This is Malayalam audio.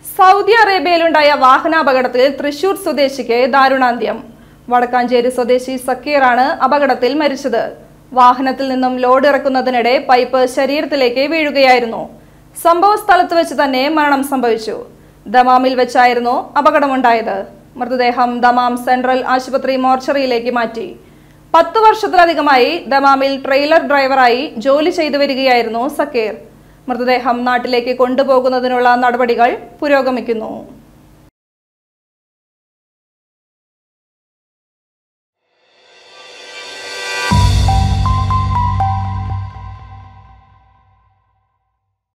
സൗദി അറേബ്യയിലുണ്ടായ വാഹനാപകടത്തിൽ തൃശൂർ സ്വദേശിക്ക് ദാരുണാന്ത്യം വടക്കാഞ്ചേരി സ്വദേശി സക്കീറാണ് അപകടത്തിൽ മരിച്ചത് വാഹനത്തിൽ നിന്നും ലോഡ് ഇറക്കുന്നതിനിടെ പൈപ്പ് ശരീരത്തിലേക്ക് വീഴുകയായിരുന്നു സംഭവ സ്ഥലത്ത് വെച്ച് തന്നെ മരണം സംഭവിച്ചു ദമാമിൽ വെച്ചായിരുന്നു അപകടമുണ്ടായത് മൃതദേഹം ദമാം സെൻട്രൽ ആശുപത്രി മോർച്ചറിയിലേക്ക് മാറ്റി പത്തു വർഷത്തിലധികമായി ദമാമിൽ ട്രെയിലർ ഡ്രൈവറായി ജോലി ചെയ്തു വരികയായിരുന്നു സക്കീർ മൃതദേഹം നാട്ടിലേക്ക് കൊണ്ടുപോകുന്നതിനുള്ള നടപടികൾ പുരോഗമിക്കുന്നു